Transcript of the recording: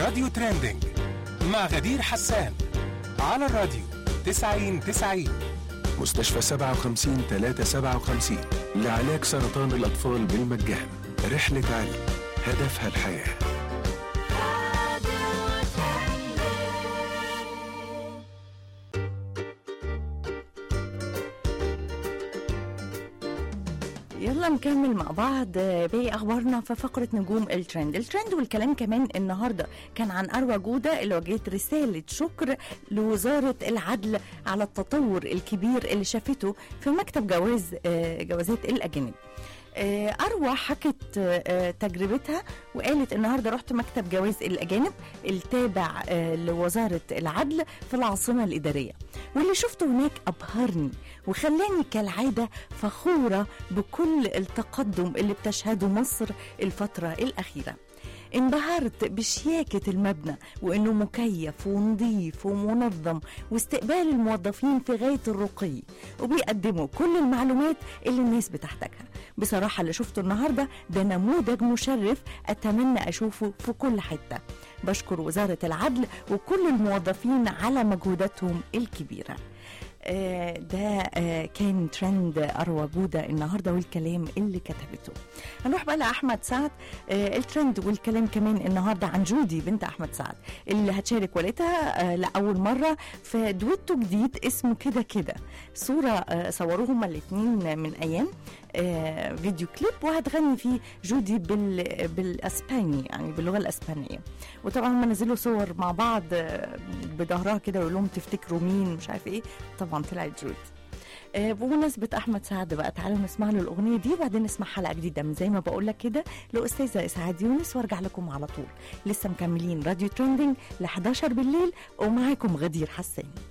راديو ترندنج مع غدير حسان على الراديو 90 90 مستشفى 57 357 لعلاج سرطان الأطفال بالمجان رحلة علم هدفها الحياه يلا نكمل مع بعض باقي اخبارنا في فقره نجوم الترند الترند والكلام كمان النهارده كان عن اروى جوده اللي وجهت رساله شكر لوزاره العدل على التطور الكبير اللي شافته في مكتب جواز آه، جوازات الاجانب آه، أروى حكت آه، تجربتها وقالت النهارده رحت مكتب جواز الأجانب التابع آه، لوزارة العدل في العاصمة الإدارية واللي شفته هناك أبهرني وخلاني كالعادة فخورة بكل التقدم اللي بتشهده مصر الفترة الأخيرة انبهرت بشياكة المبنى وإنه مكيف ونظيف ومنظم واستقبال الموظفين في غاية الرقي وبيقدموا كل المعلومات اللي الناس بتحتاجها بصراحة اللي شفته النهاردة ده نموذج مشرف أتمنى أشوفه في كل حتة بشكر وزارة العدل وكل الموظفين على مجهوداتهم الكبيرة آه، ده آه، كان ترند أروى جودة النهاردة والكلام اللي كتبته هنروح بقى لأحمد سعد آه، الترند والكلام كمان النهاردة عن جودي بنت أحمد سعد اللي هتشارك والدها آه، لأول مرة في دويتو جديد اسمه كده كده صورة آه، صوروه هما الاتنين من أيام آه، فيديو كليب وهتغني فيه جودي بال بالاسباني يعني باللغه الاسبانيه وطبعا هم نزلوا صور مع بعض آه، بظهرها كده ويقول لهم تفتكروا مين مش عارف ايه طبعا طلعت جودي آه، بمناسبة أحمد سعد بقى تعالوا نسمع له الأغنية دي وبعدين نسمع حلقة جديدة من زي ما بقول لك كده لأستاذة إسعاد يونس وارجع لكم على طول لسه مكملين راديو ترندنج ل 11 بالليل ومعاكم غدير حسان